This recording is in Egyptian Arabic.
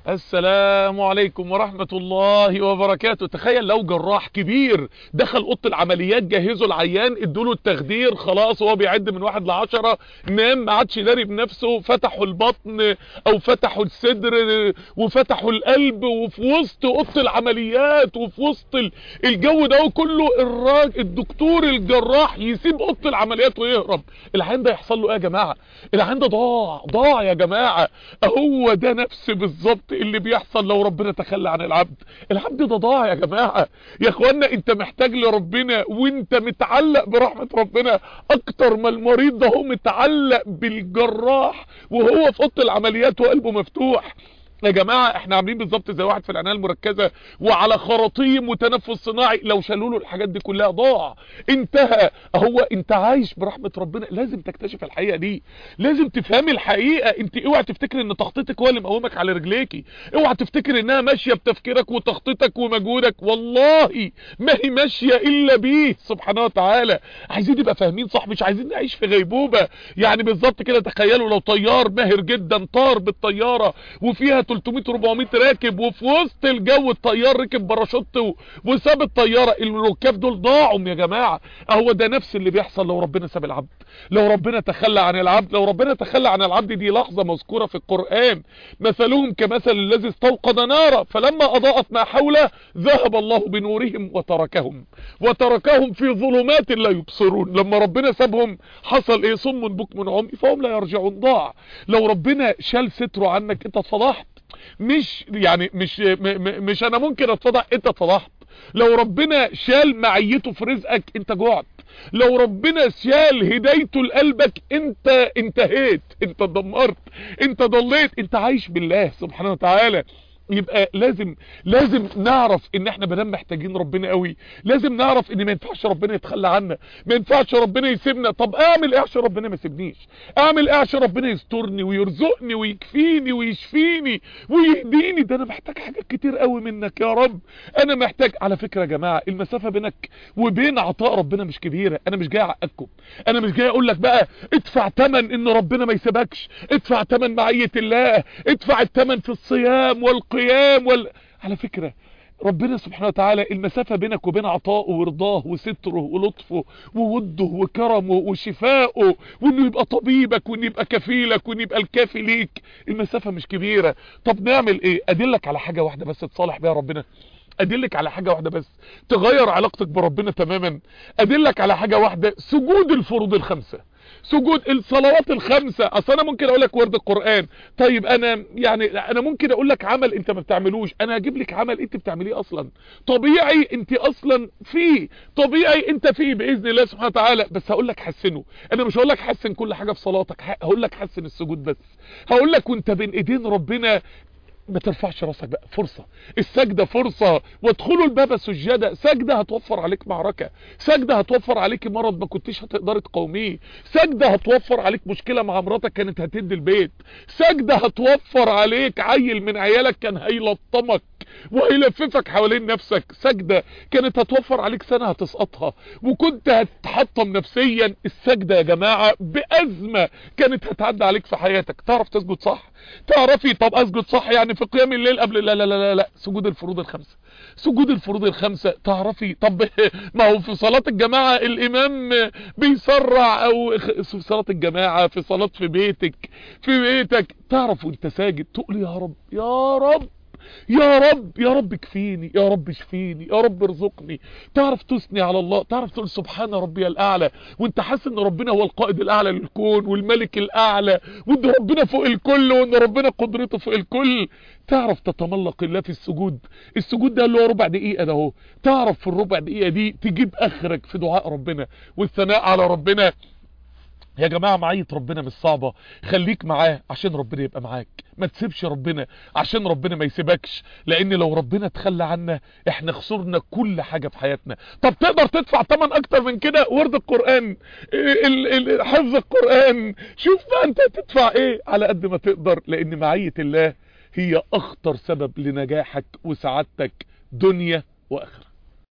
السلام عليكم ورحمة الله وبركاته تخيل لو جراح كبير دخل اوضه العمليات جهزوا العيان ادوله التخدير خلاص هو بيعد من واحد لعشرة نام ما عادش داري بنفسه فتحوا البطن او فتحوا الصدر وفتحوا القلب وفي وسط اوضه العمليات وفي وسط الجو ده كله الراجل الدكتور الجراح يسيب اوضه العمليات ويهرب العيان ده يحصل له ايه يا جماعه العيان ده ضاع ضاع يا جماعه هو ده نفس بالظبط اللي بيحصل لو ربنا تخلى عن العبد العبد ده ضاع يا جماعة يا اخوانا انت محتاج لربنا وانت متعلق برحمة ربنا اكتر ما المريض ده هو متعلق بالجراح وهو في اوضه العمليات وقلبه مفتوح يا جماعة احنا عاملين بالظبط زي واحد في العناية المركزة وعلى خراطيم وتنفس صناعي لو شالوا له الحاجات دي كلها ضاع انتهى هو انت عايش برحمة ربنا لازم تكتشف الحقيقة دي لازم تفهمي الحقيقة انت اوعى تفتكر ان تخطيطك هو اللي مقومك على رجليكي اوعى تفتكر انها ماشية بتفكيرك وتخطيطك ومجهودك والله ما هي ماشية الا بيه سبحانه وتعالى عايزين نبقى فاهمين صح مش عايزين نعيش في غيبوبة يعني بالظبط كده تخيلوا لو طيار ماهر جدا طار بالطيارة وفيها 300 400 راكب وفي وسط الجو الطيار ركب باراشوت وساب الطياره الركاب دول ضاعوا يا جماعه اهو ده نفس اللي بيحصل لو ربنا ساب العبد لو ربنا تخلى عن العبد لو ربنا تخلى عن العبد دي لحظه مذكوره في القران مثلهم كمثل الذي استوقد نارا فلما اضاءت ما حوله ذهب الله بنورهم وتركهم وتركهم في ظلمات لا يبصرون لما ربنا سابهم حصل ايه صم بكم عمي فهم لا يرجعون ضاع لو ربنا شال ستره عنك انت اتفضحت مش يعني مش م م مش انا ممكن اتفضح انت اتفضحت لو ربنا شال معيته في رزقك انت جوعت لو ربنا شال هدايته لقلبك انت انتهيت انت اتدمرت انت ضليت انت عايش بالله سبحانه وتعالى يبقى لازم لازم نعرف ان احنا بنام محتاجين ربنا قوي لازم نعرف ان ما ينفعش ربنا يتخلى عنا ما ينفعش ربنا يسيبنا طب اعمل ايه عشان ربنا ما يسيبنيش اعمل ايه عشان ربنا يسترني ويرزقني ويكفيني ويشفيني ويهديني ده انا محتاج حاجات كتير قوي منك يا رب انا محتاج على فكرة يا جماعة المسافة بينك وبين عطاء ربنا مش كبيرة انا مش جاي اعقدكم انا مش جاي اقول لك بقى ادفع تمن ان ربنا ما يسيبكش ادفع تمن معية الله ادفع التمن في الصيام والقيام القيام وال... على فكرة ربنا سبحانه وتعالى المسافة بينك وبين عطائه ورضاه وستره ولطفه ووده وكرمه وشفائه وانه يبقى طبيبك وانه يبقى كفيلك وانه يبقى الكافي ليك المسافة مش كبيرة طب نعمل ايه ادلك على حاجة واحدة بس تصالح بيها ربنا ادلك على حاجة واحدة بس تغير علاقتك بربنا تماما ادلك على حاجة واحدة سجود الفروض الخمسة سجود الصلوات الخمسة اصل انا ممكن اقول لك ورد القرآن طيب انا يعني انا ممكن اقول لك عمل انت ما بتعملوش انا هجيب لك عمل انت بتعمليه اصلا طبيعي انت اصلا فيه طبيعي انت فيه باذن الله سبحانه وتعالى بس هقول لك حسنه انا مش هقول لك حسن كل حاجة في صلاتك هقول لك حسن السجود بس هقول لك وانت بين ايدين ربنا ما ترفعش راسك بقى فرصة السجدة فرصة وادخلوا الباب سجادة سجدة هتوفر عليك معركة سجدة هتوفر عليك مرض ما كنتش هتقدر تقاوميه سجدة هتوفر عليك مشكلة مع مراتك كانت هتدي البيت سجدة هتوفر عليك عيل من عيالك كان هيلطمك وهيلففك حوالين نفسك سجدة كانت هتوفر عليك سنة هتسقطها وكنت هتحطم نفسيا السجدة يا جماعة بأزمة كانت هتعدي عليك في حياتك تعرف تسجد صح تعرفي طب اسجد صح يعني في قيام الليل قبل لا لا لا لا, لا. سجود الفروض الخمسة سجود الفروض الخمسة تعرفي طب ما هو في صلاة الجماعة الامام بيسرع او في صلاة الجماعة في صلاة في بيتك في بيتك تعرف وانت ساجد تقول يا رب يا رب يا رب يا رب كفيني يا رب شفيني يا رب ارزقني تعرف تثني على الله تعرف تقول سبحان ربي الاعلى وانت حاسس ان ربنا هو القائد الاعلى للكون والملك الاعلى وان ربنا فوق الكل وان ربنا قدرته فوق الكل تعرف تتملق الله في السجود السجود ده اللي هو ربع دقيقة ده اهو تعرف في الربع دقيقة دي تجيب اخرك في دعاء ربنا والثناء على ربنا يا جماعة معية ربنا مش صعبة خليك معاه عشان ربنا يبقى معاك ما تسيبش ربنا عشان ربنا ما يسيبكش لان لو ربنا تخلى عنا احنا خسرنا كل حاجة في حياتنا طب تقدر تدفع تمن اكتر من كده ورد القرآن ال ال حفظ القرآن شوف بقى انت تدفع ايه على قد ما تقدر لان معية الله هي اخطر سبب لنجاحك وسعادتك دنيا واخره